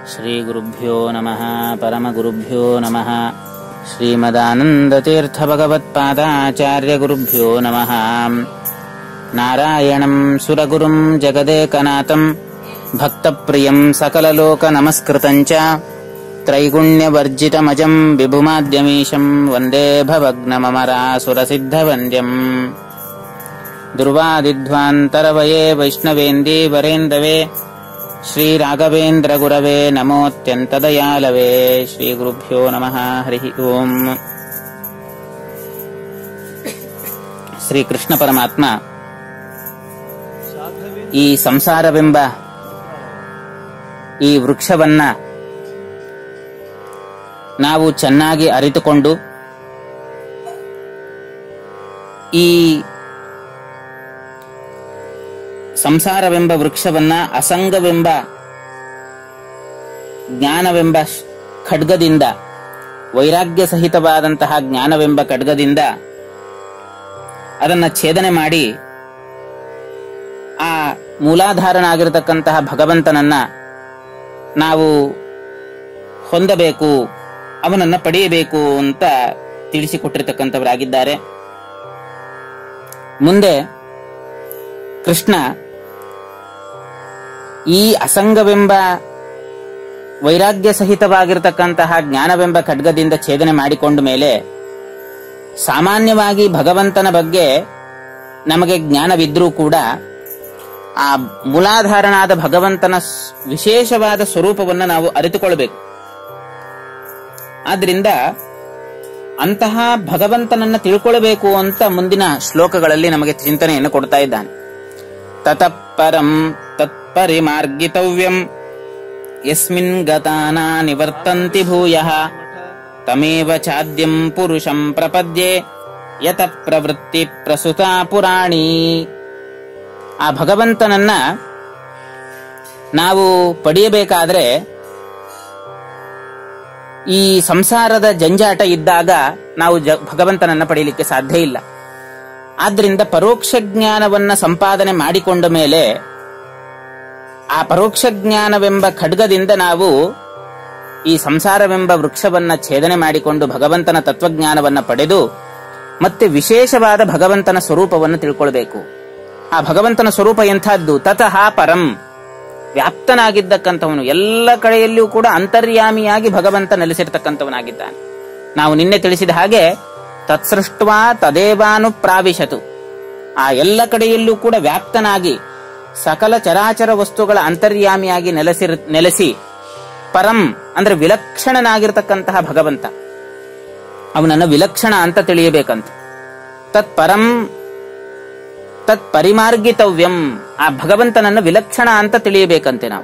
ಶ್ರೀಗುರುಭ್ಯೋ ನಮಃ ಪರಮಗುರುಭ್ಯೋ ನಮಃ ಶ್ರೀಮದಾನन्दತೀರ್ಥಭಗವತ್ಪಾದಾಚಾರ್ಯಗುರುಭ್ಯೋ ನಮಃ ನಾರಾಯಣಂ ಸುರಗುರುಂ ಜಗದೇಕನಾಥಂ ಭಕ್ತಪ್ರಿಯಂ सकललोकनमस्कृतम् च त्रैगुण्यवर्जितमजम् विभुमाद्यमीशम् वन्दे भवग्नममरासुरसिद्धवन्द्यम् दुर्वादिध्वान्तरवये वैष्णवेन्दे वरेन्दवे श्रीराघवेन्द्रगुरवे नमोऽत्यन्तदयालवे श्रीगुरुभ्यो नमः हरिः ओम् ಶ್ರೀಕೃಷ್ಣ ಪರಮಾತ್ಮ ಈ ಸಂಸಾರವೆಂಬ ಈ ವೃಕ್ಷವನ್ನ ನಾವು ಚೆನ್ನಾಗಿ ಅರಿತುಕೊಂಡು ಈ ಸಂಸಾರವೆಂಬ ವೃಕ್ಷವನ್ನ ಅಸಂಗವೆಂಬ ಜ್ಞಾನವೆಂಬ ಶ್- ಖಡ್ಗದಿಂದ ವೈರಾಗ್ಯ ಸಹಿತವಾದಂತಹ ಜ್ಞಾನವೆಂಬ ಖಡ್ಗದಿಂದ ಅದನ್ನ ಛೇದನೆ ಮಾಡಿ ಆ ಮೂಲಾಧಾರನಾಗಿರತಕ್ಕಂತಹ ಭಗವಂತನನ್ನ ನಾವು ಹೊಂದಬೇಕು ಅವನನ್ನ ಪಡೆಯಬೇಕು ಅಂತ ತಿಳಿಸಿಕೊಟ್ಟಿರ್ತಕ್ಕಂಥವರಾಗಿದ್ದಾರೆ ಮುಂದೆ ಕೃಷ್ಣ ಈ ಅಸಂಗವೆಂಬ ವೈರಾಗ್ಯ ಸಹಿತವಾಗಿರತಕ್ಕಂತಹ ಜ್ಞಾನವೆಂಬ ಖಡ್ಗದಿಂದ ಛೇದನೆ ಮಾಡಿಕೊಂಡ ಮೇಲೆ ಸಾಮಾನ್ಯವಾಗಿ ಭಗವಂತನ ಬಗ್ಗೆ ನಮಗೆ ಜ್ಞಾನವಿದ್ರೂ ಕೂಡ ಆ ಮೂಲಾಧಾರನಾದ ಭಗವಂತನ ಸ್- ವಿಶೇಷವಾದ ಸ್ವರೂಪವನ್ನು ನಾವು ಅರಿತುಕೊಳ್ಬೇಕು ಆದ್ರಿಂದ ಅಂತಹ ಭಗವಂತನನ್ನ ತಿಳ್ಕೊಳ್ಬೇಕು ಅಂತ ಮುಂದಿನ ಶ್ಲೋಕಗಳಲ್ಲಿ ನಮಗೆ ಚಿಂತನೆಯನ್ನು ಕೊಡ್ತಾ ಇದ್ದಾನೆ ತತಃ ಪರಂ ತತ್ಪರಿಮಾರ್ಗಿತವ್ಯಂ ಯಸ್ಮಿನ್ ಗತಾನ ನಿವರ್ತಂತಿ ಭೂಯಃ ತಮೇವ ಚಾದ್ಯಂ ಪುರುಷಂ ಪ್ರಪದ್ಯೆ ಯತ ಪ್ರವೃತ್ತಿ ಪ್ರಸುತ ಪುರಾಣಿ ಆ ಭಗವಂತನನ್ನ ನಾವು ಪಡೆಯಬೇಕಾದ್ರೆ ಈ ಸಂಸಾರದ ಜಂಜಾಟ ಇದ್ದಾಗ ನಾವು ಜ- ಭಗವಂತನನ್ನ ಪಡೆಯಲಿಕ್ಕೆ ಸಾಧ್ಯ ಇಲ್ಲ ಆದ್ರಿಂದ ಪರೋಕ್ಷ ಜ್ಞಾನವನ್ನ ಸಂಪಾದನೆ ಮಾಡಿಕೊಂಡ ಮೇಲೆ ಆ ಪರೋಕ್ಷ ಜ್ಞಾನವೆಂಬ ಖಡ್ಗದಿಂದ ನಾವು ಈ ಸಂಸಾರವೆಂಬ ವೃಕ್ಷವನ್ನ ಛೇದನೆ ಮಾಡಿಕೊಂಡು ಭಗವಂತನ ತತ್ವಜ್ಞಾನವನ್ನ ಪಡೆದು ಮತ್ತೆ ವಿಶೇಷವಾದ ಭಗವಂತನ ಸ್ವರೂಪವನ್ನು ತಿಳ್ಕೊಳ್ಬೇಕು ಆ ಭಗವಂತನ ಸ್ವರೂಪ ಎಂಥದ್ದು ತತಃ ಪರಂ ವ್ಯಾಪ್ತನಾಗಿದ್ದಕ್ಕಂಥವನು ಎಲ್ಲ ಕಡೆಯಲ್ಲಿಯೂ ಕೂಡ ಅಂತರ್ಯಾಮಿಯಾಗಿ ಭಗವಂತ ನೆಲೆಸಿರ್ತಕ್ಕಂಥವನಾಗಿದ್ದಾನೆ ನಾವು ನಿನ್ನೆ ತಿಳಿಸಿದ ಹಾಗೆ ತತ್ಸೃಷ್ಟ್ವಾ ತದೇವಾನು ಪ್ರಾವಿಶತು ಆ ಎಲ್ಲ ಕಡೆಯಲ್ಲೂ ಕೂಡ ವ್ಯಾಪ್ತನಾಗಿ ಸಕಲ ಚರಾಚರ ವಸ್ತುಗಳ ಅಂತರ್ಯಾಮಿಯಾಗಿ ನೆಲೆಸಿರ್ ನೆಲೆಸಿ ಪರಂ ಅಂದ್ರೆ ವಿಲಕ್ಷಣನಾಗಿರ್ತಕ್ಕಂತಹ ಭಗವಂತ ಅವನನ್ನು ವಿಲಕ್ಷಣ ಅಂತ ತಿಳಿಯಬೇಕಂತ ತತ್ ಪರಂ ತತ್ ಪರಿಮಾರ್ಗಿತವ್ಯಂ ಆ ಭಗವಂತನನ್ನು ವಿಲಕ್ಷಣ ಅಂತ ತಿಳಿಯಬೇಕಂತೆ ನಾವು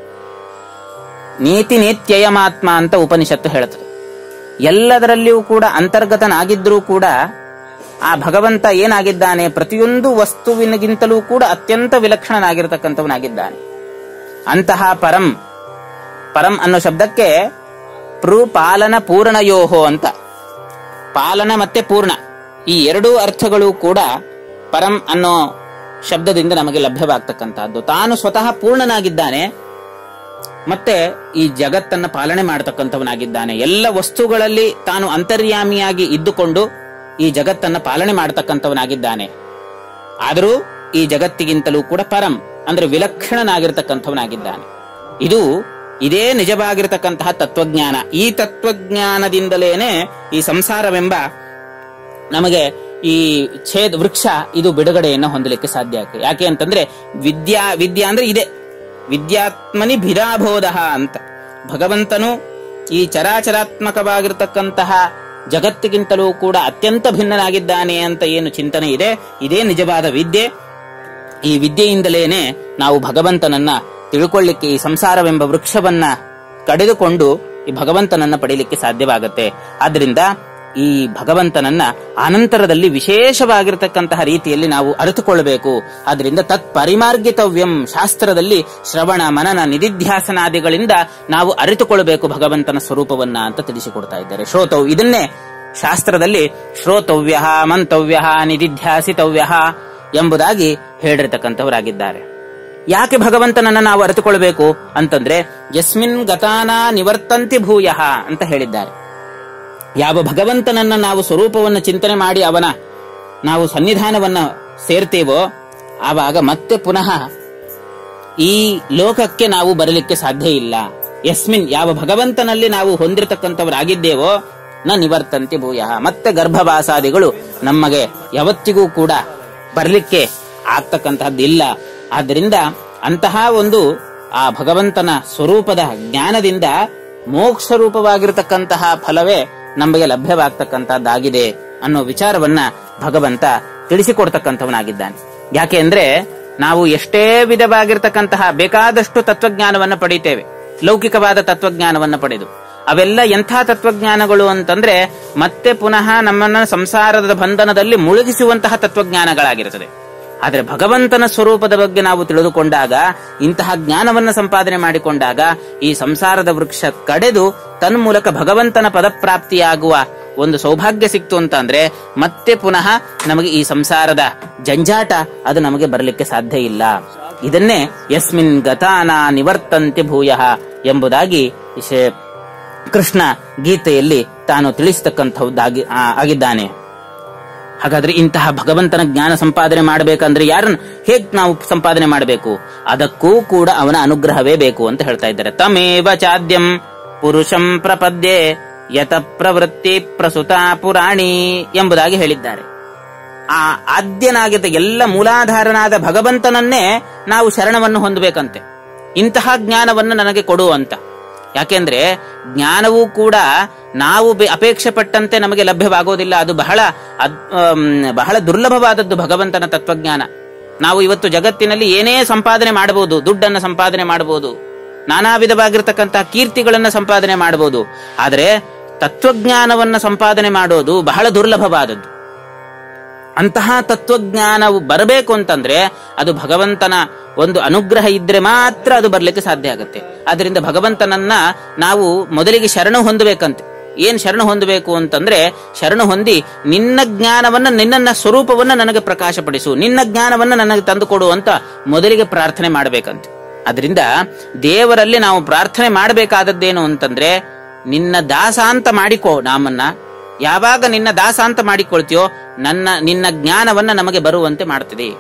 ನೀತಿ ನೇತ್ಯಯಮಾತ್ಮ ಅಂತ ಉಪನಿಷತ್ತು ಹೇಳುತ್ತದೆ ಎಲ್ಲದರಲ್ಲಿಯೂ ಕೂಡ ಅಂತರ್ಗತನಾಗಿದ್ರೂ ಕೂಡ ಆ ಭಗವಂತ ಏನಾಗಿದ್ದಾನೆ ಪ್ರತಿಯೊಂದು ವಸ್ತುವಿನಗಿಂತಲೂ ಕೂಡ ಅತ್ಯಂತ ವಿಲಕ್ಷಣನಾಗಿರತಕ್ಕಂಥವನಾಗಿದ್ದಾನೆ ಅಂತಹ ಪರಂ ಪರಂ ಅನ್ನೋ ಶಬ್ದಕ್ಕೆ ಪೃ ಪಾಲನ ಪೂರ್ಣಯೋಹೋ ಅಂತ ಪಾಲನ ಮತ್ತೆ ಪೂರ್ಣ ಈ ಎರಡೂ ಅರ್ಥಗಳು ಕೂಡ ಪರಂ ಅನ್ನೋ ಶಬ್ದದಿಂದ ನಮಗೆ ಲಭ್ಯವಾಗ್ತಕ್ಕಂತಹದ್ದು ತಾನು ಸ್ವತಃ ಪೂರ್ಣನಾಗಿದ್ದಾನೆ ಮತ್ತೆ ಈ ಜಗತ್ತನ್ನ ಪಾಲನೆ ಮಾಡತಕ್ಕಂಥವನಾಗಿದ್ದಾನೆ ಎಲ್ಲ ವಸ್ತುಗಳಲ್ಲಿ ತಾನು ಅಂತರ್ಯಾಮಿಯಾಗಿ ಇದ್ದುಕೊಂಡು ಈ ಜಗತ್ತನ್ನ ಪಾಲನೆ ಮಾಡತಕ್ಕಂಥವನಾಗಿದ್ದಾನೆ ಆದರೂ ಈ ಜಗತ್ತಿಗಿಂತಲೂ ಕೂಡ ಪರಂ ಅಂದ್ರೆ ವಿಲಕ್ಷಣನಾಗಿರ್ತಕ್ಕಂಥವನಾಗಿದ್ದಾನೆ ಇದು ಇದೇ ನಿಜವಾಗಿರತಕ್ಕಂತಹ ತತ್ವಜ್ಞಾನ ಈ ತತ್ವಜ್ಞಾನದಿಂದಲೇನೆ ಈ ಸಂಸಾರವೆಂಬ ನಮಗೆ ಈ ಛೇದ್ ವೃಕ್ಷ ಇದು ಬಿಡುಗಡೆಯನ್ನು ಹೊಂದಲಿಕ್ಕೆ ಸಾಧ್ಯ ಆಗ್ತದೆ ಯಾಕೆ ಅಂತಂದ್ರೆ ವಿದ್ಯಾ ವಿದ್ಯಾ ಅಂದ್ರೆ ಇದೆ ವಿದ್ಯಾತ್ಮನಿ ಭಿರಾಬೋಧ ಅಂತ ಭಗವಂತನು ಈ ಚರಾಚರಾತ್ಮಕವಾಗಿರ್ತಕ್ಕಂತಹ ಜಗತ್ತಿಗಿಂತಲೂ ಕೂಡ ಅತ್ಯಂತ ಭಿನ್ನನಾಗಿದ್ದಾನೆ ಅಂತ ಏನು ಚಿಂತನೆ ಇದೆ ಇದೇ ನಿಜವಾದ ವಿದ್ಯೆ ಈ ವಿದ್ಯೆಯಿಂದಲೇನೆ ನಾವು ಭಗವಂತನನ್ನ ತಿಳ್ಕೊಳ್ಳಿಕ್ಕೆ ಈ ಸಂಸಾರವೆಂಬ ವೃಕ್ಷವನ್ನ ಕಡಿದುಕೊಂಡು ಈ ಭಗವಂತನನ್ನ ಪಡೆಯಲಿಕ್ಕೆ ಸಾಧ್ಯವಾಗುತ್ತೆ ಆದ್ರಿಂದ ಈ ಭಗವಂತನನ್ನ ಅನಂತರದಲ್ಲಿ ವಿಶೇಷವಾಗಿರತಕ್ಕಂತಹ ರೀತಿಯಲ್ಲಿ ನಾವು ಅರಿತುಕೊಳ್ಳಬೇಕು ಆದ್ರಿಂದ ತತ್ ಪರಿಮಾರ್ಗಿತವ್ಯಂ ಶಾಸ್ತ್ರದಲ್ಲಿ ಶ್ರವಣ ಮನನ ನಿಧಿಧ್ಯಾಸನಾದಿಗಳಿಂದ ನಾವು ಅರಿತುಕೊಳ್ಳಬೇಕು ಭಗವಂತನ ಸ್ವರೂಪವನ್ನ ಅಂತ ತಿಳಿಸಿಕೊಡ್ತಾ ಇದ್ದಾರೆ ಶ್ರೋತವ್ ಇದನ್ನೇ ಶಾಸ್ತ್ರದಲ್ಲಿ ಶ್ರೋತವ್ಯ ಮಂತವ್ಯ ನಿಧಿಧ್ಯಾಸಿತವ್ಯ ಎಂಬುದಾಗಿ ಹೇಳಿರ್ತಕ್ಕಂಥವರಾಗಿದ್ದಾರೆ ಯಾಕೆ ಭಗವಂತನನ್ನ ನಾವು ಅರಿತುಕೊಳ್ಬೇಕು ಅಂತಂದ್ರೆ ಯಸ್ಮಿನ್ ಗತಾನ ನಿವರ್ತಂತಿ ಭೂಯ ಅಂತ ಹೇಳಿದ್ದಾರೆ ಯಾವ ಭಗವಂತನನ್ನ ನಾವು ಸ್ವರೂಪವನ್ನು ಚಿಂತನೆ ಮಾಡಿ ಅವನ ನಾವು ಸನ್ನಿಧಾನವನ್ನ ಸೇರ್ತೇವೋ ಆವಾಗ ಮತ್ತೆ ಪುನಃ ಈ ಲೋಕಕ್ಕೆ ನಾವು ಬರಲಿಕ್ಕೆ ಸಾಧ್ಯ ಇಲ್ಲ ಯಸ್ಮಿನ್ ಯಾವ ಭಗವಂತನಲ್ಲಿ ನಾವು ಹೊಂದಿರತಕ್ಕಂಥವರಾಗಿದ್ದೇವೋ ನ ನಿವರ್ತಂತಿ ಭೂಯ ಮತ್ತೆ ಗರ್ಭವಾಸಾದಿಗಳು ನಮಗೆ ಯಾವತ್ತಿಗೂ ಕೂಡ ಬರಲಿಕ್ಕೆ ಆಗ್ತಕ್ಕಂತಹದ್ದಿಲ್ಲ ಆದ್ದರಿಂದ ಅಂತಹ ಒಂದು ಆ ಭಗವಂತನ ಸ್ವರೂಪದ ಜ್ಞಾನದಿಂದ ಮೋಕ್ಷ ರೂಪವಾಗಿರತಕ್ಕಂತಹ ಫಲವೇ ನಮಗೆ ಲಭ್ಯವಾಗ್ತಕ್ಕಂತಹದ್ದಾಗಿದೆ ಅನ್ನೋ ವಿಚಾರವನ್ನ ಭಗವಂತ ತಿಳಿಸಿಕೊಡ್ತಕ್ಕಂಥವನಾಗಿದ್ದಾನೆ ಯಾಕೆ ಅಂದ್ರೆ ನಾವು ಎಷ್ಟೇ ವಿಧವಾಗಿರ್ತಕ್ಕಂತಹ ಬೇಕಾದಷ್ಟು ತತ್ವಜ್ಞಾನವನ್ನ ಪಡಿತೇವೆ ಲೌಕಿಕವಾದ ತತ್ವಜ್ಞಾನವನ್ನ ಪಡೆದು ಅವೆಲ್ಲ ಎಂಥ ತತ್ವಜ್ಞಾನಗಳು ಅಂತಂದ್ರೆ ಮತ್ತೆ ಪುನಃ ನಮ್ಮನ್ನ ಸಂಸಾರದ ಬಂಧನದಲ್ಲಿ ಮುಳುಗಿಸುವಂತಹ ತತ್ವಜ್ಞಾನಗಳಾಗಿರುತ್ತದೆ ಆದರೆ ಭಗವಂತನ ಸ್ವರೂಪದ ಬಗ್ಗೆ ನಾವು ತಿಳಿದುಕೊಂಡಾಗ ಇಂತಹ ಜ್ಞಾನವನ್ನ ಸಂಪಾದನೆ ಮಾಡಿಕೊಂಡಾಗ ಈ ಸಂಸಾರದ ವೃಕ್ಷ ಕಡೆದು ತನ್ಮೂಲಕ ಭಗವಂತನ ಪದಪ್ರಾಪ್ತಿಯಾಗುವ ಒಂದು ಸೌಭಾಗ್ಯ ಸಿಕ್ತು ಅಂತ ಅಂದ್ರೆ ಮತ್ತೆ ಪುನಃ ನಮಗೆ ಈ ಸಂಸಾರದ ಜಂಜಾಟ ಅದು ನಮಗೆ ಬರಲಿಕ್ಕೆ ಸಾಧ್ಯ ಇಲ್ಲ ಇದನ್ನೇ ಯಸ್ಮಿನ್ ಗತಾನ ನಿವರ್ತಂತೆ ಭೂಯ ಎಂಬುದಾಗಿ ಶೇ- ಕೃಷ್ಣ ಗೀತೆಯಲ್ಲಿ ತಾನು ತಿಳಿಸತಕ್ಕಂಥದ್ದಾಗಿ ಆ- ಆಗಿದ್ದಾನೆ ಹಾಗಾದ್ರೆ ಇಂತಹ ಭಗವಂತನ ಜ್ಞಾನ ಸಂಪಾದನೆ ಮಾಡಬೇಕಂದ್ರೆ ಯಾರನ್ನ ಹೇಗ್ ನಾವು ಸಂಪಾದನೆ ಮಾಡಬೇಕು ಅದಕ್ಕೂ ಕೂಡ ಅವನ ಅನುಗ್ರಹವೇ ಬೇಕು ಅಂತ ಹೇಳ್ತಾ ಇದ್ದಾರೆ ತಮೇವ ಚಾದ್ಯಂ ಪುರುಷಂ ಪ್ರಪದ್ಯೆ ಯತ ಪ್ರವೃತ್ತಿ ಪ್ರಸುತ ಪುರಾಣಿ ಎಂಬುದಾಗಿ ಹೇಳಿದ್ದಾರೆ ಆ ಆದ್ಯನಾಗಿದ್ದ ಎಲ್ಲ ಮೂಲಾಧಾರನಾದ ಭಗವಂತನನ್ನೇ ನಾವು ಶರಣವನ್ನು ಹೊಂದಬೇಕಂತೆ ಇಂತಹ ಜ್ಞಾನವನ್ನು ನನಗೆ ಕೊಡು ಅಂತ ಯಾಕೆಂದ್ರೆ ಜ್ಞಾನವೂ ಕೂಡ ನಾವು ಬೆ- ಅಪೇಕ್ಷೆ ಪಟ್ಟಂತೆ ನಮಗೆ ಲಭ್ಯವಾಗೋದಿಲ್ಲ ಅದು ಬಹಳ ಅದ್- ಆಮ್, ಬಹಳ ದುರ್ಲಭವಾದದ್ದು ಭಗವಂತನ ತತ್ವಜ್ಞಾನ ನಾವು ಇವತ್ತು ಜಗತ್ತಿನಲ್ಲಿ ಏನೇ ಸಂಪಾದನೆ ಮಾಡಬಹುದು ದುಡ್ಡನ್ನು ಸಂಪಾದನೆ ಮಾಡಬಹುದು ನಾನಾ ವಿಧವಾಗಿರ್ತಕ್ಕಂತಹ ಕೀರ್ತಿಗಳನ್ನ ಸಂಪಾದನೆ ಮಾಡಬಹುದು ಆದರೆ ತತ್ವಜ್ಞಾನವನ್ನ ಸಂಪಾದನೆ ಮಾಡೋದು ಬಹಳ ದುರ್ಲಭವಾದದ್ದು ಅಂತಹ ತತ್ವಜ್ಞಾನವು ಬರಬೇಕು ಅಂತಂದ್ರೆ ಅದು ಭಗವಂತನ ಒಂದು ಅನುಗ್ರಹ ಇದ್ರೆ ಮಾತ್ರ ಅದು ಬರ್ಲಿಕ್ಕೆ ಸಾಧ್ಯ ಆಗುತ್ತೆ ಆದ್ರಿಂದ ಭಗವಂತನನ್ನ ನಾವು ಮೊದಲಿಗೆ ಶರಣು ಹೊಂದಬೇಕಂತೆ ಏನ್ ಶರಣು ಹೊಂದಬೇಕು ಅಂತಂದ್ರೆ ಶರಣು ಹೊಂದಿ ನಿನ್ನ ಜ್ಞಾನವನ್ನ ನಿನ್ನ ಸ್ವರೂಪವನ್ನ ನನಗೆ ಪ್ರಕಾಶಪಡಿಸು ನಿನ್ನ ಜ್ಞಾನವನ್ನ ನನಗೆ ತಂದುಕೊಡು ಅಂತ ಮೊದಲಿಗೆ ಪ್ರಾರ್ಥನೆ ಮಾಡಬೇಕಂತೆ ಅದರಿಂದ ದೇವರಲ್ಲಿ ನಾವು ಪ್ರಾರ್ಥನೆ ಮಾಡಬೇಕಾದದ್ದೇನು ಅಂತಂದ್ರೆ ನಿನ್ನ ದಾಸ ಅಂತ ಮಾಡಿಕೋ ನಾಮನ್ನ ಯಾವಾಗ ನಿನ್ನ ದಾಸ ಅಂತ ಮಾಡಿಕೊಳ್ತೀಯೋ ನನ್ನ ನಿನ್ನ ಜ್ಞಾನವನ್ನ ನಮಗೆ ಬರುವಂತೆ ಮಾಡ್ತದೆ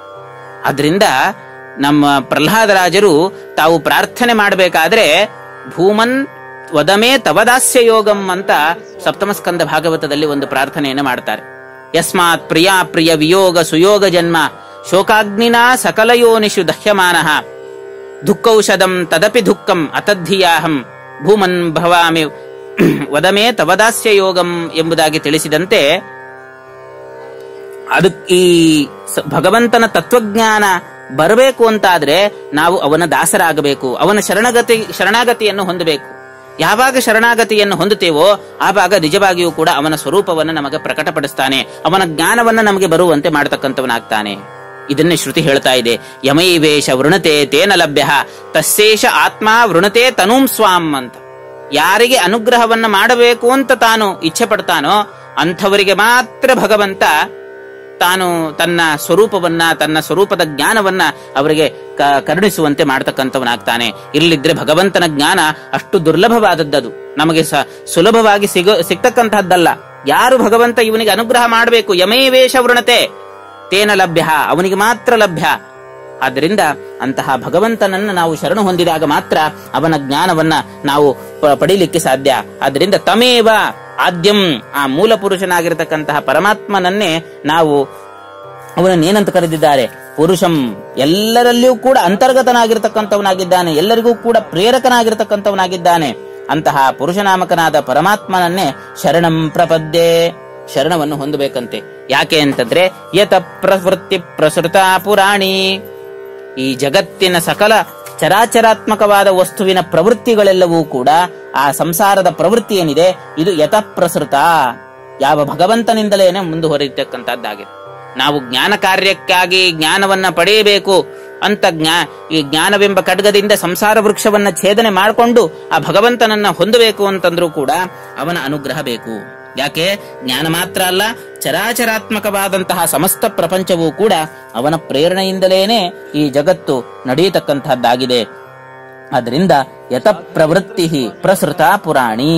ಅದರಿಂದ ನಮ್ಮ ಪ್ರಹ್ಲಾದರಾಜರು ತಾವು ಪ್ರಾರ್ಥನೆ ಮಾಡಬೇಕಾದ್ರೆ ಭೂಮನ್ ವದಮೇ ತವದಾಸ್ಯ ಯೋಗಂ ಅಂತ ಸಪ್ತಮಸ್ಕಂದ ಭಾಗವತದಲ್ಲಿ ಒಂದು ಪ್ರಾರ್ಥನೆಯನ್ನು ಮಾಡ್ತಾರೆ ಯಸ್ಮಾತ್ ಪ್ರಿಯಾ ಪ್ರಿಯ ವಿಯೋಗ ಸುಯೋಗ ಜನ್ಮ ಶೋಕಾಗ್ನಿನಾ ಸಕಲಯೋನಿಷು ದಹ್ಯಮಾನಃ ದುಃಖೌಷಧಂ ತದಪಿ ದುಃಖಂ ಅತದ್ಧಿಯಾಹಂ ಭೂಮನ್ ಭವಾಮಿ ವದಮೇ ತವದಾಸ್ಯ ಯೋಗಂ ಎಂಬುದಾಗಿ ತಿಳಿಸಿದಂತೆ ಅದಕ್ ಈ ಸ- ಭಗವಂತನ ತತ್ವಜ್ಞಾನ ಬರಬೇಕು ಅಂತಾದ್ರೆ ನಾವು ಅವನ ದಾಸರಾಗಬೇಕು ಅವನ ಶರಣಗತಿ ಶರಣಾಗತಿಯನ್ನು ಹೊಂದಬೇಕು ಯಾವಾಗ ಶರಣಾಗತಿಯನ್ನು ಹೊಂದುತ್ತೇವೋ ಆವಾಗ ನಿಜವಾಗಿಯೂ ಕೂಡ ಅವನ ಸ್ವರೂಪವನ್ನು ನಮಗೆ ಪ್ರಕಟಪಡಿಸ್ತಾನೆ ಅವನ ಜ್ಞಾನವನ್ನ ನಮಗೆ ಬರುವಂತೆ ಮಾಡತಕ್ಕಂಥವನಾಗ್ತಾನೆ ಇದನ್ನೇ ಶ್ರುತಿ ಹೇಳ್ತಾ ಇದೆ ಯಮೈವೇಶ ವೃಣತೆ ತೇನ ಲಭ್ಯ ತಸ್ಸೇಷ ಆತ್ಮ ವೃಣತೆ ತನೂಂ ಸ್ವಾಂ ಅಂತ ಯಾರಿಗೆ ಅನುಗ್ರಹವನ್ನ ಮಾಡಬೇಕು ಅಂತ ತಾನು ಇಚ್ಛೆ ಪಡ್ತಾನೋ ಅಂಥವರಿಗೆ ಮಾತ್ರ ಭಗವಂತ ತಾನು ತನ್ನ ಸ್ವರೂಪವನ್ನ ತನ್ನ ಸ್ವರೂಪದ ಜ್ಞಾನವನ್ನ ಅವರಿಗೆ ಕ- ಕರುಣಿಸುವಂತೆ ಮಾಡ್ತಕ್ಕಂಥವನಾಗ್ತಾನೆ ಇಲ್ಲಿದ್ರೆ ಭಗವಂತನ ಜ್ಞಾನ ಅಷ್ಟು ದುರ್ಲಭವಾದದ್ದದು ನಮಗೆ ಸ ಸುಲಭವಾಗಿ ಸಿಗ ಸಿಗ್ತಕ್ಕಂತಹದ್ದಲ್ಲ ಯಾರು ಭಗವಂತ ಇವನಿಗೆ ಅನುಗ್ರಹ ಮಾಡಬೇಕು ಯಮೈವೇಶ ವೃಣತೆ ತೇನ ಲಭ್ಯ ಅವನಿಗೆ ಮಾತ್ರ ಲಭ್ಯ ಆದ್ದರಿಂದ ಅಂತಹ ಭಗವಂತನನ್ನ ನಾವು ಶರಣು ಹೊಂದಿದಾಗ ಮಾತ್ರ ಅವನ ಜ್ಞಾನವನ್ನ ನಾವು ಪ- ಪಡೀಲಿಕ್ಕೆ ಸಾಧ್ಯ ಆದ್ದರಿಂದ ತಮೇವ ಆದ್ಯಂ ಆ ಮೂಲ ಪುರುಷನಾಗಿರತಕ್ಕಂತಹ ಪರಮಾತ್ಮನನ್ನೇ ನಾವು ಅವನನ್ನೇನಂತ ಕರೆದಿದ್ದಾರೆ ಪುರುಷಂ ಎಲ್ಲರಲ್ಲಿಯೂ ಕೂಡ ಅಂತರ್ಗತನಾಗಿರ್ತಕ್ಕಂಥವನಾಗಿದ್ದಾನೆ ಎಲ್ಲರಿಗೂ ಕೂಡ ಪ್ರೇರಕನಾಗಿರ್ತಕ್ಕಂಥವನಾಗಿದ್ದಾನೆ ಅಂತಹ ಪುರುಷನಾಮಕನಾದ ಪರಮಾತ್ಮನನ್ನೇ ಶರಣಂ ಪ್ರಪದ್ಯೆ ಶರಣವನ್ನು ಹೊಂದಬೇಕಂತೆ ಯಾಕೆ ಅಂತಂದ್ರೆ ಯತ ಪ್ರವೃತ್ತಿ ಪ್ರಸೃತ ಪುರಾಣಿ ಈ ಜಗತ್ತಿನ ಸಕಲ ಚರಾಚರಾತ್ಮಕವಾದ ವಸ್ತುವಿನ ಪ್ರವೃತ್ತಿಗಳೆಲ್ಲವೂ ಕೂಡ ಆ ಸಂಸಾರದ ಪ್ರವೃತ್ತಿ ಏನಿದೆ ಇದು ಯತಃಪ್ರಸೃತ ಯಾವ ಭಗವಂತನಿಂದಲೇನೆ ಮುಂದುವರಿಯತಕ್ಕಂಥದ್ದಾಗಿದೆ ನಾವು ಜ್ಞಾನ ಕಾರ್ಯಕ್ಕಾಗಿ ಜ್ಞಾನವನ್ನ ಪಡೆಯಬೇಕು ಅಂತ ಜ್ಞಾ ಈ ಜ್ಞಾನವೆಂಬ ಖಡ್ಗದಿಂದ ಸಂಸಾರ ವೃಕ್ಷವನ್ನ ಛೇದನೆ ಮಾಡಿಕೊಂಡು ಆ ಭಗವಂತನನ್ನ ಹೊಂದಬೇಕು ಅಂತಂದ್ರೂ ಕೂಡ ಅವನ ಅನುಗ್ರಹ ಬೇಕು ಯಾಕೆ ಜ್ಞಾನ ಮಾತ್ರ ಅಲ್ಲ ಚರಾಚರಾತ್ಮಕವಾದಂತಹ ಸಮಸ್ತ ಪ್ರಪಂಚವೂ ಕೂಡ ಅವನ ಪ್ರೇರಣೆಯಿಂದಲೇನೆ ಈ ಜಗತ್ತು ನಡೆಯತಕ್ಕಂತಹದ್ದಾಗಿದೆ ಅದರಿಂದ ಯತ ಪ್ರವೃತ್ತಿ ಪ್ರಸೃತ ಪುರಾಣಿ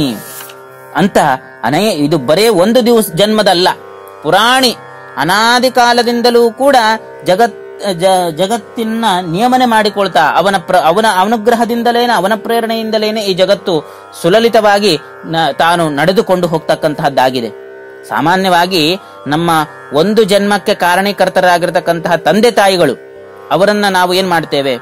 ಅಂತ ಅನಯ ಇದು ಬರೇ ಒಂದು ದಿವಸ ಜನ್ಮದಲ್ಲ ಪುರಾಣಿ ಅನಾದಿ ಕಾಲದಿಂದಲೂ ಕೂಡ ಜಗತ್ ಜ- ಜಗತ್ತಿನ ನಿಯಮನೆ ಮಾಡಿಕೊಳ್ತಾ ಅವನ ಪ್ರ ಅವನ ಅನುಗ್ರಹದಿಂದಲೇನೆ ಅವನ ಪ್ರೇರಣೆಯಿಂದಲೇನೆ ಈ ಜಗತ್ತು ಸುಲಲಿತವಾಗಿ ನ- ತಾನು ನಡೆದುಕೊಂಡು ಹೋಗ್ತಕ್ಕಂತಹದ್ದಾಗಿದೆ ಸಾಮಾನ್ಯವಾಗಿ ನಮ್ಮ ಒಂದು ಜನ್ಮಕ್ಕೆ ಕಾರಣೀಕರ್ತರಾಗಿರ್ತಕ್ಕಂತಹ ತಂದೆ ತಾಯಿಗಳು ಅವರನ್ನ ನಾವು ಏನ್ ಮಾಡ್ತೇವೆ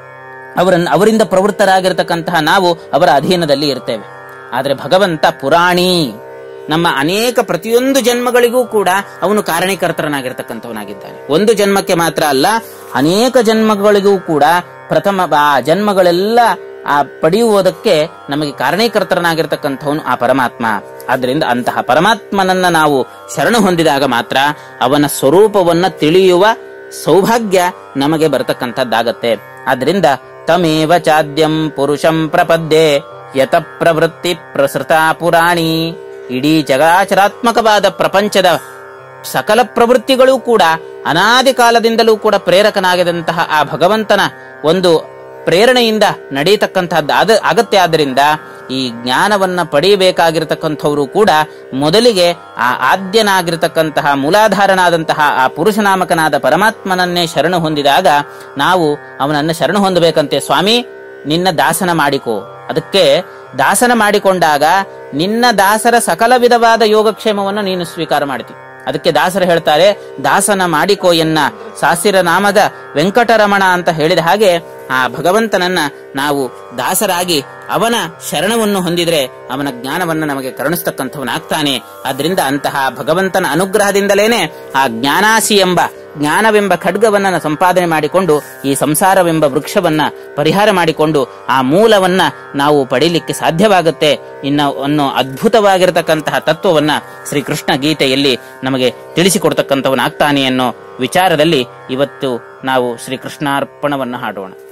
ಅವರನ್ನು ಅವರಿಂದ ಪ್ರವೃತ್ತರಾಗಿರ್ತಕ್ಕಂತಹ ನಾವು ಅವರ ಅಧೀನದಲ್ಲಿ ಇರ್ತೇವೆ ಆದರೆ ಭಗವಂತ ಪುರಾಣಿ ನಮ್ಮ ಅನೇಕ ಪ್ರತಿಯೊಂದು ಜನ್ಮಗಳಿಗೂ ಕೂಡ ಅವನು ಕಾರಣೀಕರ್ತನಾಗಿರ್ತಕ್ಕಂಥವನಾಗಿದ್ದಾನೆ ಒಂದು ಜನ್ಮಕ್ಕೆ ಮಾತ್ರ ಅಲ್ಲ ಅನೇಕ ಜನ್ಮಗಳಿಗೂ ಕೂಡ ಪ್ರಥಮ ಆ ಜನ್ಮಗಳೆಲ್ಲ ಆ ಪಡೆಯುವುದಕ್ಕೆ ನಮಗೆ ಕಾರಣೀಕರ್ತನಾಗಿರ್ತಕ್ಕಂಥವನು ಆ ಪರಮಾತ್ಮ ಆದ್ದರಿಂದ ಅಂತಹ ಪರಮಾತ್ಮನನ್ನ ನಾವು ಶರಣು ಹೊಂದಿದಾಗ ಮಾತ್ರ ಅವನ ಸ್ವರೂಪವನ್ನ ತಿಳಿಯುವ ಸೌಭಾಗ್ಯ ನಮಗೆ ಬರತಕ್ಕಂಥದ್ದಾಗತ್ತೆ ಆದ್ರಿಂದ ತಮೇವ ಚಾದ್ಯಂ ಪುರುಷಂ ಪ್ರಪದ್ಯೆ ಯತ ಪ್ರವೃತ್ತಿ ಪ್ರಸೃತ ಪುರಾಣಿ ಇಡೀ ಜಗಾಚರಾತ್ಮಕವಾದ ಪ್ರಪಂಚದ ಸಕಲ ಪ್ರವೃತ್ತಿಗಳೂ ಕೂಡ ಅನಾದಿ ಕಾಲದಿಂದಲೂ ಕೂಡ ಪ್ರೇರಕನಾಗಿದಂತಹ ಆ ಭಗವಂತನ ಒಂದು ಪ್ರೇರಣೆಯಿಂದ ನಡೆಯತಕ್ಕಂತಹದ್ದು ಆದ ಅಗತ್ಯ ಆದ್ದರಿಂದ ಈ ಜ್ಞಾನವನ್ನ ಪಡೆಯಬೇಕಾಗಿರತಕ್ಕಂಥವರು ಕೂಡ ಮೊದಲಿಗೆ ಆ ಆದ್ಯನಾಗಿರತಕ್ಕಂತಹ ಮೂಲಾಧಾರನಾದಂತಹ ಆ ಪುರುಷನಾಮಕನಾದ ಪರಮಾತ್ಮನನ್ನೇ ಶರಣು ಹೊಂದಿದಾಗ ನಾವು ಅವನನ್ನ ಶರಣು ಹೊಂದಬೇಕಂತೆ ಸ್ವಾಮಿ ನಿನ್ನ ದಾಸನ ಮಾಡಿಕೋ ಅದಕ್ಕೆ ದಾಸನ ಮಾಡಿಕೊಂಡಾಗ ನಿನ್ನ ದಾಸರ ಸಕಲ ವಿಧವಾದ ಯೋಗಕ್ಷೇಮವನ್ನು ನೀನು ಸ್ವೀಕಾರ ಮಾಡ್ತೀವಿ ಅದಕ್ಕೆ ದಾಸರು ಹೇಳ್ತಾರೆ ದಾಸನ ಮಾಡಿಕೋ ಎನ್ನ ಸಾಸಿರ ನಾಮದ ವೆಂಕಟರಮಣ ಅಂತ ಹೇಳಿದ ಹಾಗೆ ಆ ಭಗವಂತನನ್ನ ನಾವು ದಾಸರಾಗಿ ಅವನ ಶರಣವನ್ನು ಹೊಂದಿದ್ರೆ ಅವನ ಜ್ಞಾನವನ್ನು ನಮಗೆ ಕರುಣಿಸ್ತಕ್ಕಂಥವನಾಗ್ತಾನೆ ಆದ್ರಿಂದ ಅಂತಹ ಭಗವಂತನ ಅನುಗ್ರಹದಿಂದಲೇನೆ ಆ ಜ್ಞಾನಾಸಿ ಎಂಬ ಜ್ಞಾನವೆಂಬ ಖಡ್ಗವನ್ನ ಸಂಪಾದನೆ ಮಾಡಿಕೊಂಡು ಈ ಸಂಸಾರವೆಂಬ ವೃಕ್ಷವನ್ನ ಪರಿಹಾರ ಮಾಡಿಕೊಂಡು ಆ ಮೂಲವನ್ನ ನಾವು ಪಡೀಲಿಕ್ಕೆ ಸಾಧ್ಯವಾಗುತ್ತೆ ಇನ್ನ ಅನ್ನೋ ಅದ್ಭುತವಾಗಿರತಕ್ಕಂತಹ ತತ್ವವನ್ನ ಶ್ರೀಕೃಷ್ಣ ಗೀತೆಯಲ್ಲಿ ನಮಗೆ ತಿಳಿಸಿಕೊಡ್ತಕ್ಕಂಥವನಾಗ್ತಾನೆ ಅನ್ನೋ ವಿಚಾರದಲ್ಲಿ ಇವತ್ತು ನಾವು ಶ್ರೀಕೃಷ್ಣಾರ್ಪಣವನ್ನ ಹಾಡೋಣ